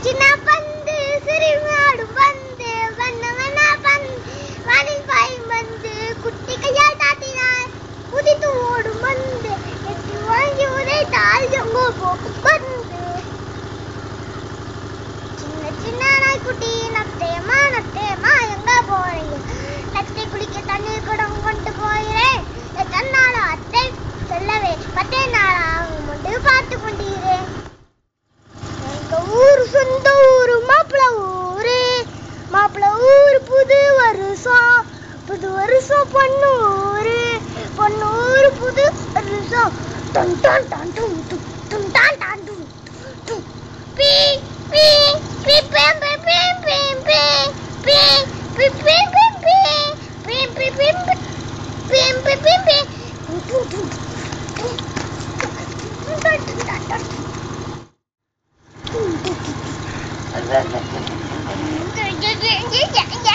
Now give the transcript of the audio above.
சின்ன பந்து சிறுமாடும் பந்து வண்ண வண்ண பந்து வானில் பாயும் பந்து குட்டி கையால் தாட்டினார் குதித்து ஓடும் பந்து எட்டி வாங்கி உதைத்தால் எங்கோ போகும் பந்து சின்ன சின்ன நாய்க்குட்டி நத்தேமா நத்தேமா எங்க போறீங்க நத்தை குளிக்க தண்ணீர் குடம் கொண்டு போகிறேன் எத்தனை நாள் அத்தை சொல்லவே பத்தே நாளாக முண்டு பார்த்து கொண்டீரேன் எங்க ஊர் சொந்த ஊரு மாப்பிள ஊரு மாப்பிள ஊர் புது வருஷம் புது வருஷம் பொண்ணு ஊரு பொண்ணு ஊரு புது வருஷம் டன் டன் டன் டும் டும் டும் டான் டான் டும் டும் பீ பீ பீ பேம் பே பேம் பேம் பே பீ பீ பேம் பேம் பே பேம் பே பேம் பே பேம் பே பேம் பே டும் டும் டும் டும் டன் டன் டன் டன் Yeah, yeah, yeah, yeah.